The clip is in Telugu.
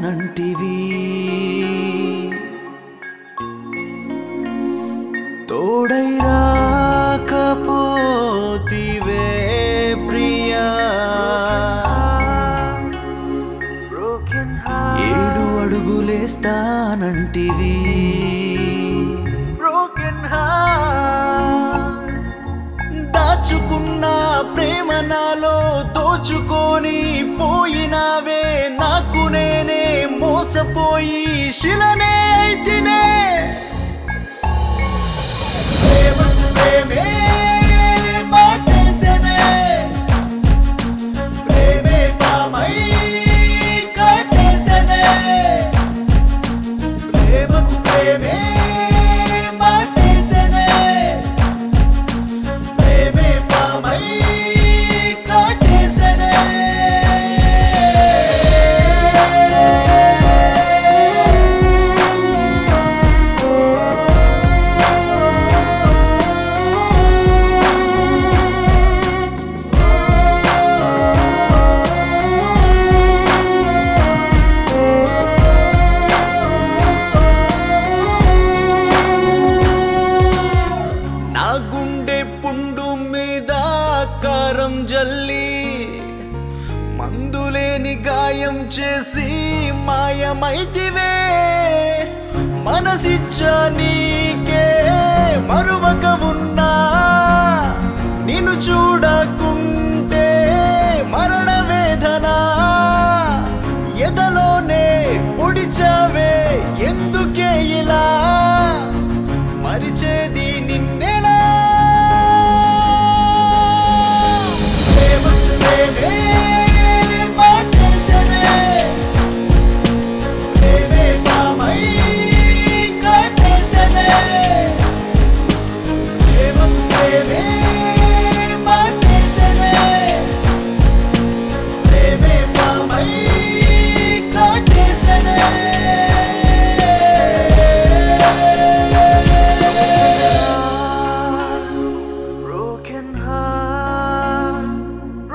చేస్తానంటివి తోడై రాకపోతివే ప్రియా ఏడు అడుగులేస్తానంటివి దాచుకున్న ప్రేమ నాలో దోచుకొని పోయినావే నాకు నేనే మోసపోయి శిలనే అయితేనే ప్రేమకు ప్రేమే మాటేసెనే. ప్రేమే పామై కట్టేసెనే. ప్రేమకు ప్రేమే మాటేసెనే. ప్రేమే పామై కట్టేసెనే. నా గుండె పుండు మీద కారం జల్లి మందులేని గాయం చేసి మాయమైతివే మనసిచ్చా నీకే మరువక ఉన్నా నిన్ను చూడకుంటే మరణ వేదన ఎదలోనే పొడిచావే ఎందుకే ఇలా మరిచేది నిన్నెలా ప్రేమకు ప్రేమే